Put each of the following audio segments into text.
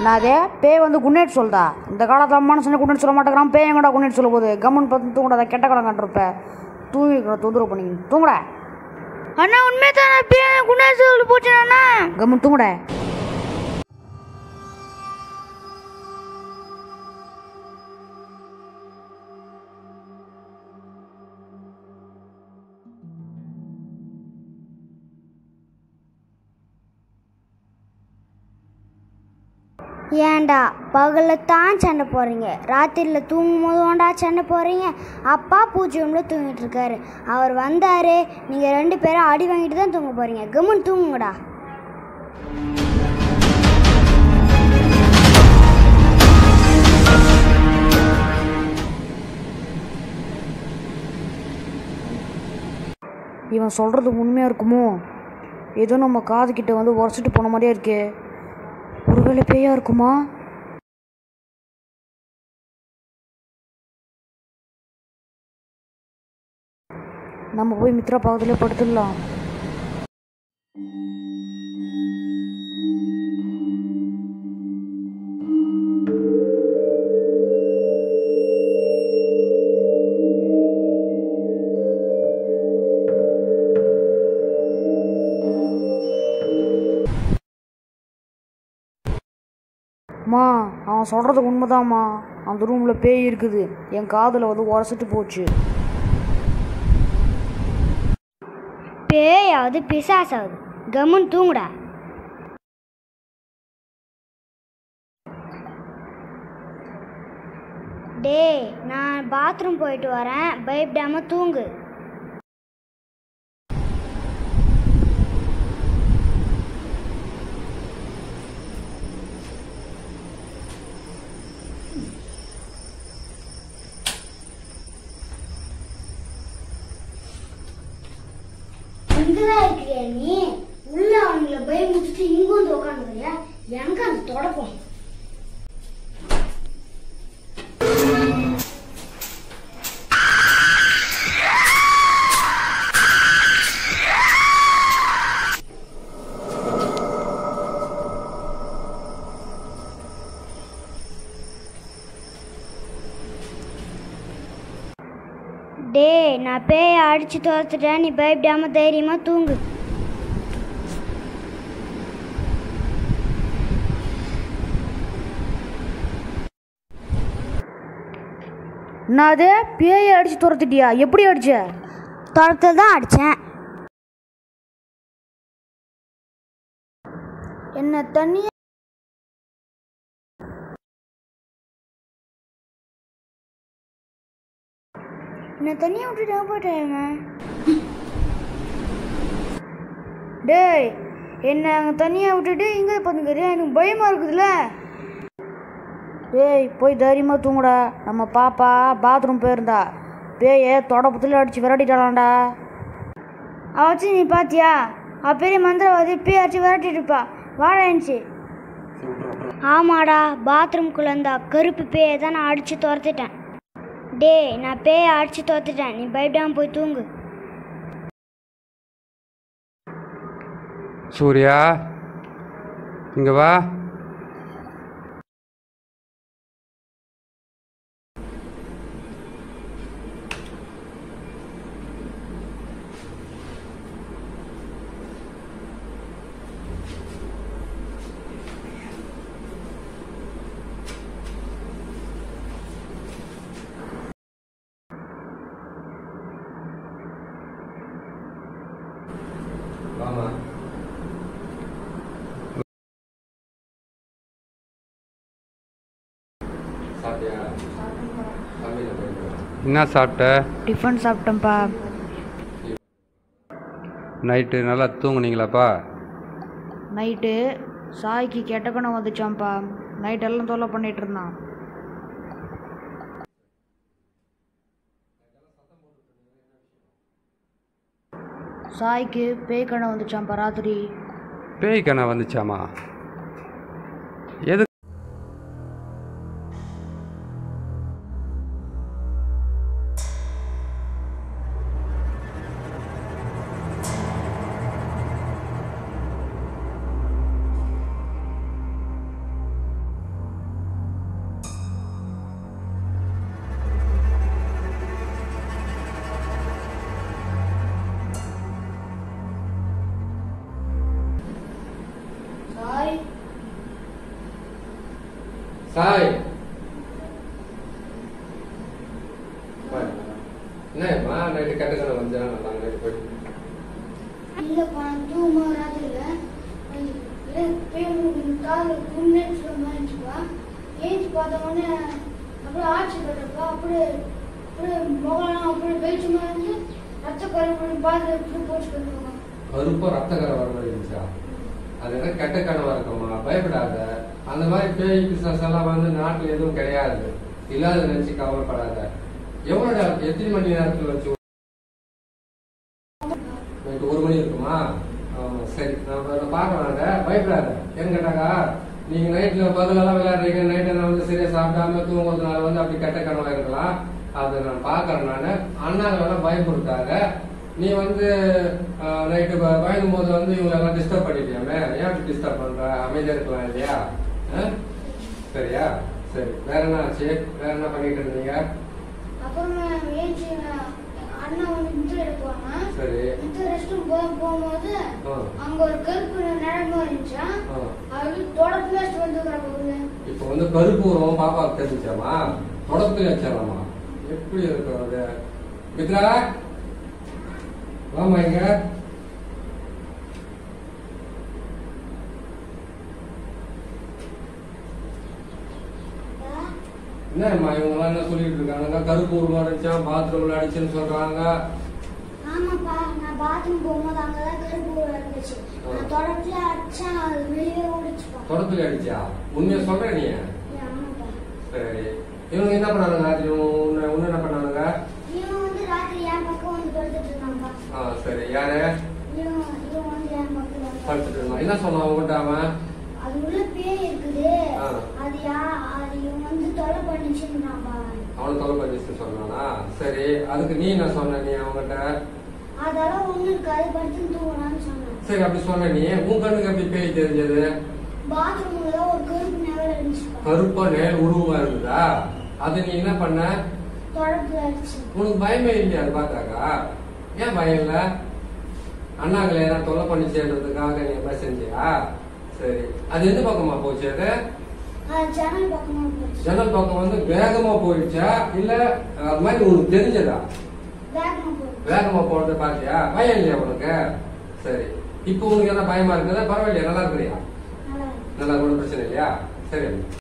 நான் அதே பேய் வந்து குட் நைட் சொல்லுதா இந்த காலத்தில் மனுஷனை குட் நைட் சொல்ல மாட்டேங்கிறான் பேய் எங்கடா குட் நைட் சொல்ல போகுது கம்மன் பார்த்து தூங்கடா கெட்ட காலம் கண்டிருப்ப தூங்கி தொந்தரவு பண்ணி தூங்கடா அண்ணா உண்மையை தானே பேய் குணேஷ் சொல்லி போச்சுண்ணா கம்மன் தூங்கடா ஏன்டா பகலில் தான் சண்டை போடுறீங்க ராத்திரியில் தூங்கும் போது ஓண்டா சண்டை போடுறீங்க அப்பா பூஜை ரூமில் தூங்கிட்டு இருக்காரு அவர் வந்தார் நீங்கள் ரெண்டு பேரும் அடி வாங்கிட்டு தான் தூங்க போகிறீங்க கம்முன்னு தூங்குங்கடா இவன் சொல்கிறது உண்மையாக இருக்குமோ ஏதோ நம்ம காது கிட்ட வந்து உரைச்சிட்டு போன மாதிரியே இருக்கே ஒருவேளை பேயா இருக்குமா நம்ம போய் மித்ரா பக்கத்துலேயே படுத்துடலாம் அம்மா அவன் சொல்கிறது உண்மைதாம்மா அந்த ரூமில் பேய் இருக்குது என் காதில் வந்து உரசிட்டு போச்சு பேயாவது பிசாசாவது கம்முன்னு தூங்குடா டேய் நான் பாத்ரூம் போயிட்டு வரேன் பயப்படாம தூங்கு இங்கதான் இருக்கிறியா நீ உள்ள அவங்கள பயமுறுத்திட்டு இங்க வந்து உட்காந்துக்கிறியா எங்க அந்த தொடப்பம் டேய் நான் பேயை அடிச்சு துரத்துட்டேன் நீ பயப்படாம தைரியமா தூங்கு நான் அது பேயை அடித்து துரத்திட்டியா எப்படி அடிச்ச துரத்து தான் அடித்தேன் என்ன தண்ணி என்ன தனியாக விட்டுட்டு போயிட்டேங்க டேய் என்ன அங்கே தனியாக விட்டுட்டு இங்கே பார்த்துக்கிறியா எனக்கு பயமாக இருக்குதுல்ல டேய் போய் தைரியமாக தூங்குடா நம்ம பாப்பா பாத்ரூம் போயிருந்தா பேயை தொடப்பத்தில் அடித்து விரட்டிட்டாளாண்டா அவச்சு நீ பாத்தியா அவ பெரிய மந்திரவாதி பேய் அடிச்சு விரட்டிட்டு இருப்பா வாழாச்சு ஆமாடா பாத்ரூம்குள்ள இருந்தா கருப்பு பேயை தான் நான் அடிச்சு துரத்திட்டேன் டேய் நான் பேயை அடிச்சு துரத்திட்டேன் நீ பயப்படாம போய் தூங்கு சூர்யா இங்கே வா வாமா என்ன சாப்பிட்ட டிஃபன் சாப்பிட்டேன்ப்பா நைட்டு நல்லா தூங்குனீங்களாப்பா நைட்டு சாய்க்கு கெட்ட கணம் வந்துச்சாம்ப்பா நைட்டெல்லாம் தொல்லை பண்ணிட்டு இருந்தான் சாய்க்கு பேய் கணம் வந்துச்சாம்ப்பா ராத்திரி பேய் கண்ணா வந்துச்சாமா எது சாய் என்னம்மா நைட்டு கெட்ட கனவு வந்தா நல்லா நைட்டு போயிட்டு இல்லைப்பா தூங்க ராத்திரியில் காது குன்னேன்னு சொல்ல மாதிரிச்சுப்பா ஏஞ்சி பார்த்த உடனே அப்படியே ஆட்சி கட்டப்பா அப்படியே அப்படியே முகம்லாம் அப்படியே வெளிச்சமாக இருந்து ரத்த கருப்பு பார்த்து எப்படி போச்சு கட்டுவாங்க கருப்பா ரத்த கரை வர மாதிரி இருந்துச்சா அது என்ன கெட்ட கனவா இருக்குமா பயப்படாத அந்த மாதிரி பேய் பிசினஸ் எல்லாம் வந்து நாட்டுல எதுவும் கிடையாது இல்லாத நினைச்சு கவலைப்படாத எவ்வளவு நேரம் எத்தனை மணி நேரத்துல வச்சு நைட்டு ஒரு மணி இருக்குமா ஆ, சரி நான் நான் பார்க்கலாங்க பயப்படாத ஏன்னு கேட்டாக்கா நீங்க நைட்ல பதிலெல்லாம் விளையாடுறீங்க நைட்டு நான் வந்து சரியா சாப்பிடாம தூங்குறதுனால வந்து அப்படி கெட்ட கனவா இருக்கலாம் அதை நான் பார்க்கறேன் நானு அண்ணாங்க எல்லாம் பயப்படுத்தாங்க நீ வந்து நைட்டு பயந்தும் போது வந்து இவங்க எல்லாம் டிஸ்டர்ப் பண்ணிட்டியாமே ஏன் அப்படி டிஸ்டர்ப் பண்ற அமைதியா இருக்கலாம் இல்லையா ஆ? சரியா சரி வேற என்ன ஆச்சு வேற என்ன பண்ணிட்டு இருந்தீங்க அப்புறமா ஏஞ்சி அண்ணா வந்து முத்திரை எடுப்பாங்க சரி முத்திரை ரெஸ்ட் ரூம் போக போகும்போது ஆ. அங்க ஒரு கருப்பு நிழல் இருந்துச்சா ஆ. அது தொடர்ந்து வச்சுட்டு வந்துக்கிறாங்க உள்ள இப்ப வந்து கருப்பு உரம் பாப்பாவுக்கு தெரிஞ்சாமா தொடத்துல வச்சாலாமா எப்படி இருக்கும் அது மித்ரா வாமா இங்க என்னம்மா இவங்க எல்லாம் என்ன சொல்லிட்டு இருக்காங்க கருப்பு உருவம் அடிச்சான் பாத்ரூம்ல அடிச்சுன்னு சொல்றாங்க ஆமாப்பா நான் பாத்ரூம் போகும்போது அங்கதான் கருப்பு ஊழல் இருந்துச்சு நான் தொடர்ச்சியா அடிச்சா அது வெளியே ஓடிச்சுப்பா தொடத்துல அடிச்சா உண்மையை சொல்ற நீ ஆமாப்பா சரி இவங்க என்ன பண்ணானுங்க ராத்திரி உன்னை உன்னை என்ன பண்ணானுங்க இவன் வந்து ராத்திரி என் பக்கம் வந்து படுத்துட்டு இருந்தான்ப்பா ஆ சரி யாரு இவன் இவன் வந்து என் பக்கம் வந்து படுத்துட்டு இருந்தான் என்ன சொன்னான் உங்ககிட்ட அவன் அது உள்ள பேய் இருக்குது ஆ. அது யா அது இவன் வந்து தொலை பண்ணிச்சுன்னாப்பா அவனை தொலை பண்ணிச்சு சொன்னானா சரி அதுக்கு நீ என்ன சொன்ன நீ அவங்ககிட்ட அதெல்லாம் ஒண்ணு இருக்காது படுத்து தூங்கலாம்னு சொன்னேன் சரி அப்படி சொன்ன நீ உன் கண்ணுக்கு எப்படி பேய் தெரிஞ்சது பாத்ரூம்ல தான் ஒரு கருப்பு நிழல் இருந்துச்சுப்பா கருப்பா நேர் உருவமா இருந்ததா அது நீ என்ன பண்ண தொடர்ந்து அடிச்சு உனக்கு பயமே இல்லையா அது பார்த்தாக்கா ஏன் பயம் இல்ல அண்ணாங்களை ஏதாவது தொலை பண்ணிச்சேன்றதுக்காக நீ என்ன செஞ்சியா சரி அது எந்த பக்கமா போச்சு அது அது ஜன்னல் பக்கமா போச்சு ஜன்னல் பக்கம் வந்து வேகமா போயிடுச்சா இல்ல அது மாதிரி உனக்கு தெரிஞ்சதா வேகமா போச்சு வேகமா போறதை பாத்தியா பயம் இல்லையா உனக்கு சரி இப்போ உனக்கு என்ன பயமா இருக்குதா பரவாயில்லையா நல்லா இருக்கிறியா நல்லா இருக்கு. நல்லா ஒன்றும் பிரச்சனை இல்லையா சரி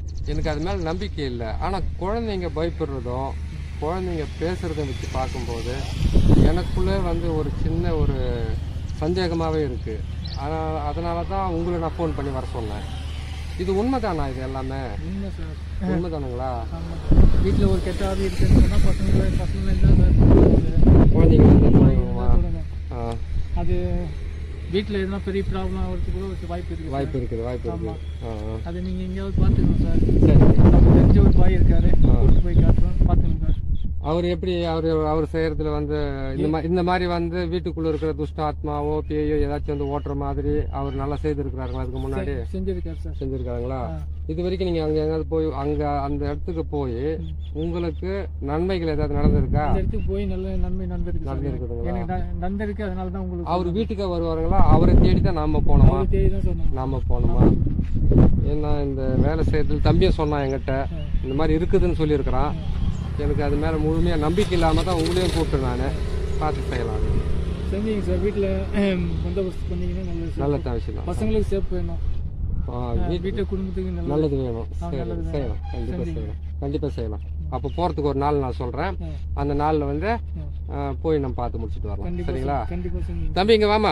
எனக்கு அது மேலே நம்பிக்கை இல்லை ஆனால் குழந்தைங்க பயப்படுறதும் குழந்தைங்க பேசுகிறத வச்சு பார்க்கும்போது எனக்குள்ளே வந்து ஒரு சின்ன ஒரு சந்தேகமாகவே இருக்குது அதனால் அதனால தான் உங்களை நான் ஃபோன் பண்ணி வர சொன்னேன் இது உண்மைதானா இது எல்லாமே உண்மை சார் உண்மைதானுங்களா ஆமாம் வீட்டில் ஒரு கெட்ட ஆவி இருக்குன்னு சொன்னால் பசங்க பசங்க இருந்தால் குழந்தைங்க வந்து போயிடுமா? ஆ அது வீட்டில் எதனா பெரிய ப்ராப்ளம் ஆகிறதுக்கு கூட ஒரு வாய்ப்பு இருக்குது வாய்ப்பு இருக்குது வாய்ப்பு இருக்குது ஆ ஆ அது நீங்கள் எங்கேயாவது பார்த்துக்கணும் சார் சரி நமக்கு தெரிஞ்ச ஒரு பாய் இருக்காரு கூட்டிட்டு போய் காட்டுறோம் பார்த்துக்கணும் சார் அவர் எப்படி அவர் அவர் செய்யறதுல வந்து இந்த மாதிரி இந்த மாதிரி வந்து வீட்டுக்குள்ள இருக்கிற துஷ்ட ஆத்மாவோ பேயோ ஏதாச்சும் வந்து ஓட்டுற மாதிரி அவர் நல்லா செய்திருக்கிறாருங்களா அதுக்கு முன்னாடி செஞ்சிருக்காரு சார் செஞ்சிருக்காங்களா ஆ. இது வரைக்கும் நீங்க அங்க எங்காவது போய் அங்க அந்த இடத்துக்கு போய் உங்களுக்கு நன்மைகள் ஏதாவது நடந்திருக்கா அந்த இடத்துக்கு போய் நல்ல நன்மை நடந்திருக்கு சார் நடந்திருக்குதுங்களா? எனக்கு ந- நடந்திருக்கு அதனால தான் உங்களுக்கு அவர் வீட்டுக்கே வருவாருங்களா அவரை தேடி தான் நாம போனோமா அவரு தேடி தான் சொன்னாங்க நாம போனோமா ஏன்னா இந்த வேலை செய்யறதுல தம்பியும் சொன்னான் என்கிட்ட இந்த மாதிரி இருக்குதுன்னு சொல்லியிருக்கிறான் எனக்கு அது மேல முழுமையா நம்பிக்கை இல்லாம தான் உங்களையும் கூப்பிட்டு நான் பார்த்து செய்யலாம் செஞ்சீங்க சார் வீட்டில் பந்தோபஸ்து பண்ணீங்கன்னா நல்லது சார் நல்ல விஷயம் தான் பசங்களுக்கு சேஃப் வேணும் ஆ, வீட்டு வீட்டு குடும்பத்துக்கு நல்லது நல்லது வேணும் ஆ, சரி நல்லது வேணும். செய்யலாம் கண்டிப்பா செஞ்சீங்க. செய்யலாம் கண்டிப்பா செய்யலாம் அப்போ போறதுக்கு ஒரு நாள் நான் சொல்றேன் ஆ. அந்த நாள்ல வந்து ஆ. ஆ, போய் நம்ம பார்த்து முடிச்சிட்டு வரலாம் கண்டிப்பா சரிங்களா செஞ்சு- கண்டிப்பா செஞ்சீங்க தம்பி இங்க வாமா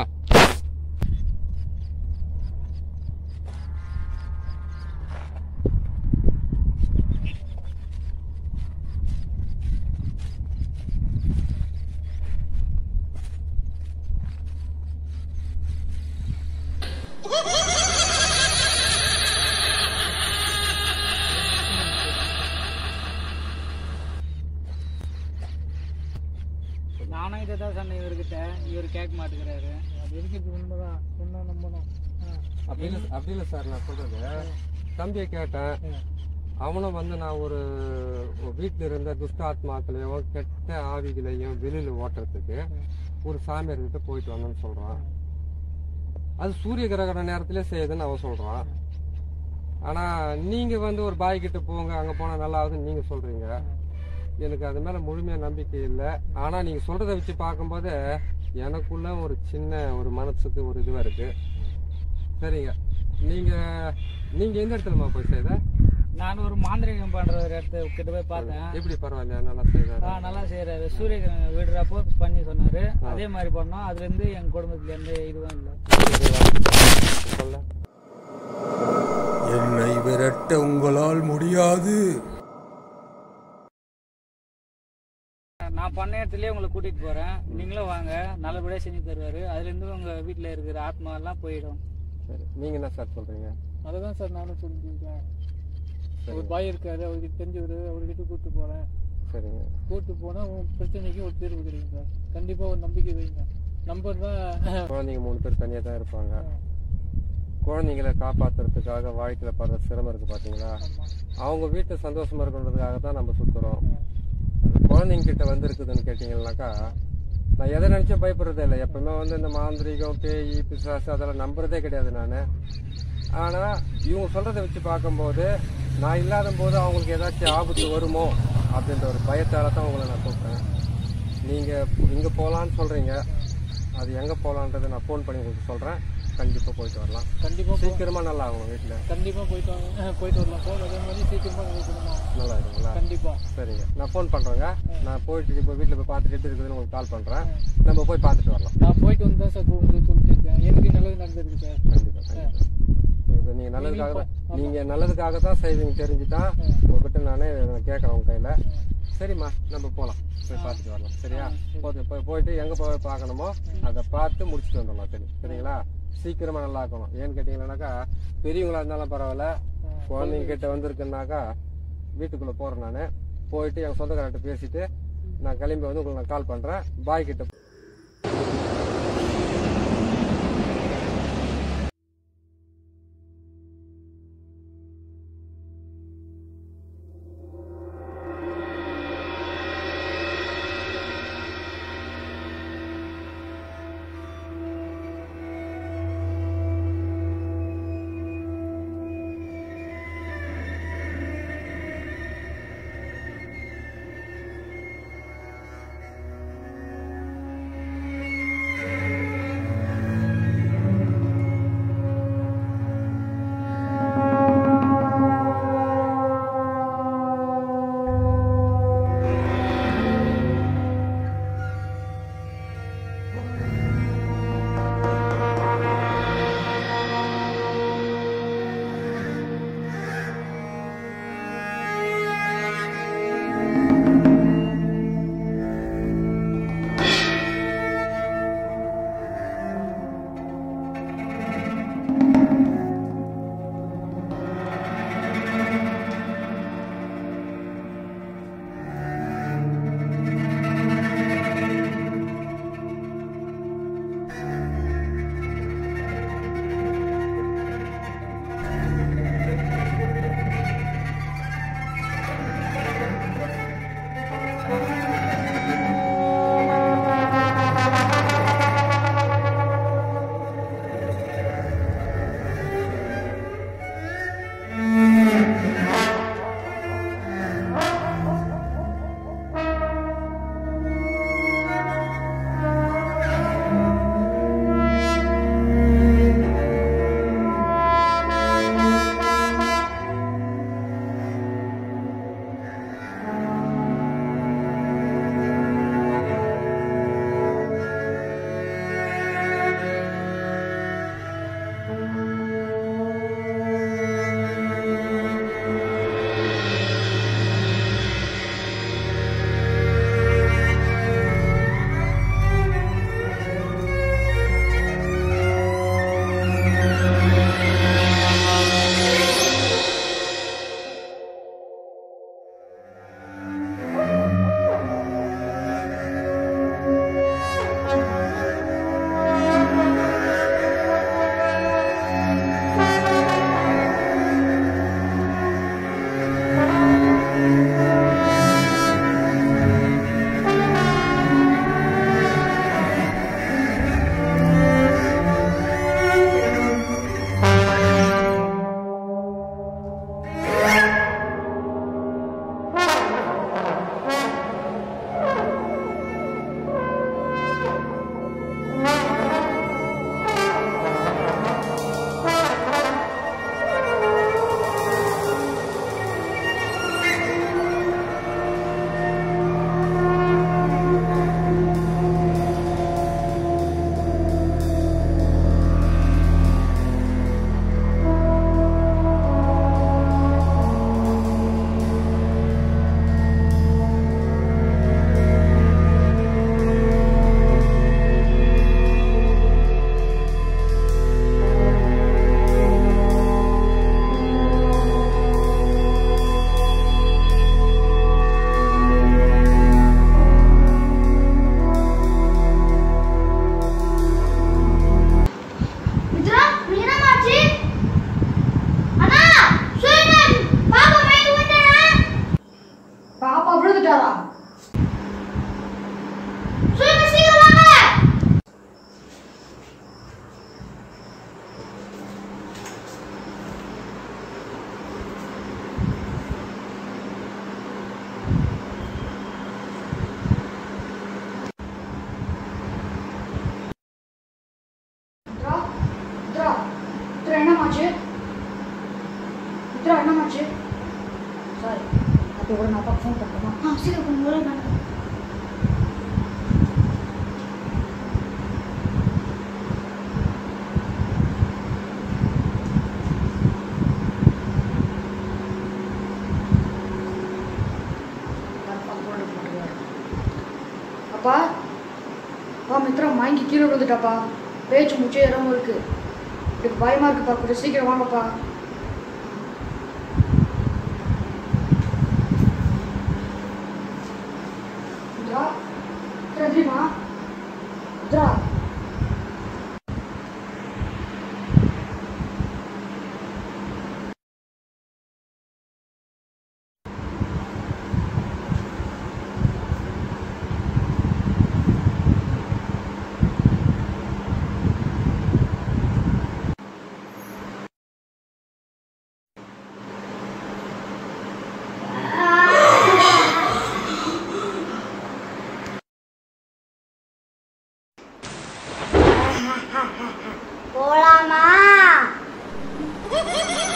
நானும் இதை தான் சொன்னேன் இவர்கிட்ட இவர் கேட்க மாட்டேங்கிறாரு அது இருக்கிறது உண்மைதான் சொன்னா நம்பணும் ஆ. அப்படி இல்லை அப்படி இல்லை சார் நான் சொல்றது தம்பியை கேட்டேன் அவனும் வந்து நான் ஒரு வீட்டில் இருந்த துஷ்ட ஆத்மாக்களையும் கெட்ட ஆவிகளையும் வெளியில ஓட்டுறதுக்கு ஒரு சாமியார்கிட்ட போயிட்டு வந்தேன்னு சொல்றான் அது சூரிய கிரகண நேரத்திலே செய்யுதுன்னு அவன் சொல்றான் ஆனா நீங்க வந்து ஒரு பாய் கிட்ட போங்க அங்க போனா நல்லா ஆகுதுன்னு நீங்க சொல்றீங்க எனக்கு அது மேல முழுமையா நம்பிக்கை இல்லை ஆனா நீங்க சொல்றத வச்சு பார்க்கும்போது எனக்குள்ள ஒரு சின்ன ஒரு மனசுக்கு ஒரு இதுவா இருக்கு சரிங்க நீங்க நீங்க எந்த இடத்துலமா போய் செய்த நான் ஒரு மாந்திரிகம் பண்ற ஒரு இடத்த கிட்ட போய் பார்த்தேன் எப்படி பரவாயில்லையா நல்லா செய்தாரு ஆ, நல்லா செய்யறாரு சூரிய கிரகணம் விடுறப்போ பண்ணி சொன்னாரு அதே மாதிரி பண்ணோம் அதுல இருந்து எங்க குடும்பத்துல எந்த இதுவும் இல்லை சொல்ல என்னை விரட்ட உங்களால் முடியாது நான் பண்ண இடத்துலயே உங்களை கூட்டிட்டு போறேன் நீங்களும் வாங்க நல்லபடியா செஞ்சு தருவாரு அதுல இருந்து உங்க வீட்டுல இருக்கிற ஆத்மா எல்லாம் போயிடும் சரி நீங்க என்ன சார் சொல்றீங்க அதுதான் சார் நானும் சொல்லியிருக்கேன் ஒரு பாய் இருக்காரு அவருக்கு தெரிஞ்சவர் அவர்கிட்ட கூப்பிட்டு போறேன் சரிங்க கூப்பிட்டு போனா உன் பிரச்சனைக்கு ஒரு தீர்வு கிடைக்கும் சார் கண்டிப்பா ஒரு நம்பிக்கை வைங்க நம்பர் தான் குழந்தைங்க மூணு பேர் தனியாக தான் இருப்பாங்க குழந்தைங்களை காப்பாத்துறதுக்காக வாழ்க்கையில படுற சிரமம் இருக்கு பாத்தீங்களா அவங்க வீட்டு சந்தோஷமா இருக்கணுன்றதுக்காக தான் நம்ம சுத்துறோம் குழந்தைங்க கிட்ட வந்திருக்குதுன்னு கேட்டீங்கன்னாக்கா நான் எதை நினைச்சும் பயப்படுறதே இல்லை எப்பவுமே வந்து இந்த மாந்திரிகம் பேய் பிசாசு அதெல்லாம் நம்புறதே கிடையாது நான் ஆனா இவங்க சொல்றதை வச்சு பார்க்கும்போது நான் இல்லாத போது அவங்களுக்கு ஏதாச்சும் ஆபத்து வருமோ அப்படின்ற ஒரு பயத்தால தான் உங்களை நான் கூப்பிட்டேன் நீங்க இங்க போகலான்னு சொல்றீங்க அது எங்க போகலான்றதை நான் ஃபோன் பண்ணி உங்களுக்கு சொல்றேன் கண்டிப்பா போயிட்டு வரலாம் கண்டிப்பா போ- சீக்கிரமா நல்லா ஆகும் வீட்டுல கண்டிப்பா போயிட்டு வாங்க போயிட்டு வரலாம் சார் அதே மாதிரி சீக்கிரமா உங்களுக்கு குணமாகும். நல்லா இருக்குங்களா கண்டிப்பா சரிங்க நான் ஃபோன் பண்றேங்க நான் போயிட்டு இப்போ வீட்டில் போய் பார்த்துட்டு எப்படி இருக்குதுன்னு உங்களுக்கு கால் பண்றேன் நம்ம போய் பார்த்துட்டு வரலாம் நான் போயிட்டு வந்து தான் சார் உங்களுக்கு சொல்லிருக்கேன் எனக்கு நல்லது நடந்திருக்கு சார் கண்டிப்பா கண்டிப்பா இப்போ நீங்க நல்லதுக்காக தான் நீங்க நல்லதுக்காக தான் செய்வீங்க தெரிஞ்சுதான் உங்ககிட்ட நானே கேட்கறேன் உங்க கையில சரிம்மா நம்ம போலாம் போய் பார்த்துட்டு வரலாம் சரியா போய் போய் போயிட்டு எங்க போய் பார்க்கணுமோ அதை பார்த்து முடிச்சுட்டு வந்துடலாம் சரி சரிங்களா சீக்கிரமா நல்லா இருக்கணும் ஏன்னு கேட்டீங்கன்னாக்கா பெரியவங்களா இருந்தாலும் பரவாயில்ல குழந்தைங்க கிட்ட வந்திருக்குன்னாக்கா வீட்டுக்குள்ள போறேன் நான் போயிட்டு என் சொந்தக்காரர்கிட்ட பேசிட்டு நான் கிளம்பி வந்து உங்களுக்கு நான் கால் பண்றேன் பாய் கிட்ட சாரி அப்போ கூட நான் அப்பா ஃபோன் பண்ணுறேன் ஆ சரி கொஞ்சம் உள்ள பண்ணுங்க அப்பா அப்பா மித்ரா வாங்கி கீழே விழுந்துட்டாப்பா பேச்சு முச்சே இடமும் இருக்கு எனக்கு பயமா இருக்குப்பா கொஞ்சம் சீக்கிரம் வாங்கப்பா மித்ரா மித்ரா தெரியுமா மித்ரா போலாமா